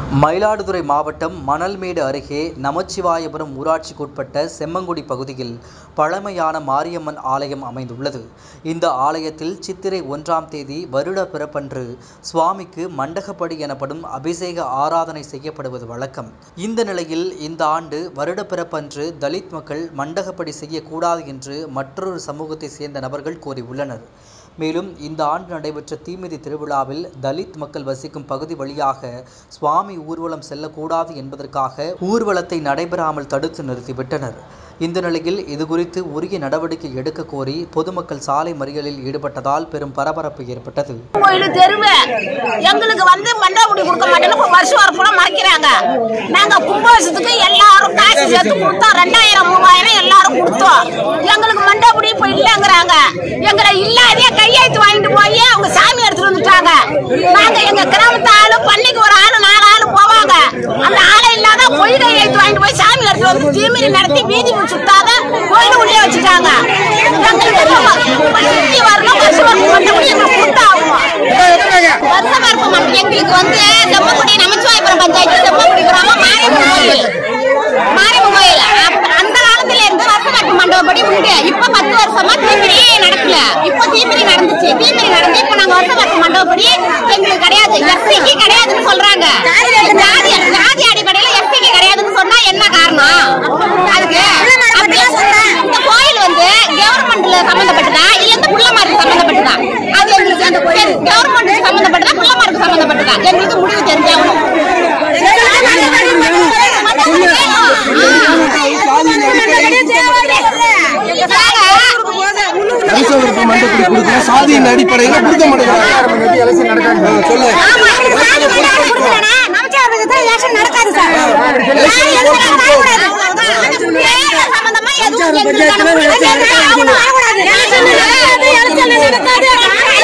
மயிலாடுதுறை மாவட்டம் மணல்மேடு அருகே நமச்சிவாயபுரம் ஊராட்சிக்குட்பட்ட செம்மங்குடி பகுதியில் பழமையான மாரியம்மன் ஆலயம் அமைந்துள்ளது இந்த ஆலயத்தில் சித்திரை ஒன்றாம் தேதி வருட பிறப்பன்று சுவாமிக்கு மண்டகப்படி எனப்படும் அபிஷேக ஆராதனை செய்யப்படுவது வழக்கம் இந்த நிலையில் இந்த ஆண்டு வருட பிறப்பன்று தலித் மக்கள் மண்டகப்படி செய்யக்கூடாது என்று மற்றொரு சமூகத்தை சேர்ந்த நபர்கள் கூறியுள்ளனர் மேலும் இந்த ஆண்டு நடைபெற்ற தீமிதி திருவிழாவில் தலித் மக்கள் வசிக்கும் பகுதி வழியாக சுவாமி ஊர்வலம் செல்லக்கூடாது என்பதற்காக ஊர்வலத்தை நடைபெறாமல் தடுத்து நிறுத்திவிட்டனர் இந்த நிலையில் இதுகுறித்து உரிய நடவடிக்கை எடுக்க கோரி பொதுமக்கள் சாலை மறியலில் ஈடுபட்டதால் பெரும் பரபரப்பு ஏற்பட்டது கோயில் தெருவு எங்களுக்கு வந்து மண்டபடி கொடுக்க மாட்டேன்னு இப்ப வருஷம் வரப்புல மறைக்கிறாங்க நாங்க கும்பாபிஷத்துக்கு எல்லாரும் காசு சேர்த்து கொடுத்தோம் ரெண்டாயிரம் மூவாயிரம் எல்லாரும் கொடுத்தோம் எங்களுக்கு மண்டபடி இப்ப இல்லங்கிறாங்க எங்களை இல்லாதே கையெழுத்து வாங்கிட்டு போய் அவங்க சாமி எடுத்துட்டு வந்துட்டாங்க நாங்க எங்க கிராமத்து ஆளு பள்ளிக்கு ஒரு ஆளு நாலு ஆளு போவாங்க அந்த ஆளை இல்லாத பொய் கையெழுத்து வாங்கிட்டு போய் சாமி எடுத்துட்டு வந்து தீமிரி நடத்தி வீதி சுத்தாத கோயில் உள்ளே வச்சுட்டாங்க எங்களுக்கு சுத்தி வரணும் வருஷம் வரணும் மண்டபடி எங்களுக்கு கொடுத்தாகும் வருஷமா இருக்கும் மட்டும் எங்களுக்கு வந்து செம்மக்குடி நமச்சிவாயபுரம் பஞ்சாயத்து செம்மக்குடி கிராமம் மாரியம்மன் கோயில் மாரியம்மன் கோயில் அப்ப அந்த காலத்துல இருந்து வருஷமாட்டு மண்டபப்படி உண்டு இப்ப பத்து வருஷமா தீமிரி நடக்கல இப்ப தீமிரி நடந்துச்சு தீமிரி நடந்து இப்ப நாங்க வருஷமாட்டு மண்டபப்படி எங்களுக்கு கிடையாது எஸ்சிக்கு கிடையாதுன்னு சொல்றாங்க ஜாதி ஜாதி அடிப்படையில எஸ்சிக்கு கிடையாதுன்னு சொன்னா என்ன காரணம் அதுக்கு அப்படியே இந்த கோயில் வந்து கவர்மெண்ட்ல சம்பந்தப்பட்டதா இல்ல இந்த புள்ளமாருக்கு சம்பந்தப்பட்டதா அது எங்களுக்கு அந்த கவர்மெண்ட் சம்பந்தப்பட்டதா புள்ளமாருக்கு சம்பந்தப்பட்டதா எங்களுக்கு முடிவு தெரிஞ்சாகணும் கரிசவருக்கு மண்டபடி கொடுக்கல சாதியின் அடிப்படையில கொடுக்க மாட்டேங்கிறாங்க சொல்லு சம்பந்தமா எதுவும் எங்களுக்கு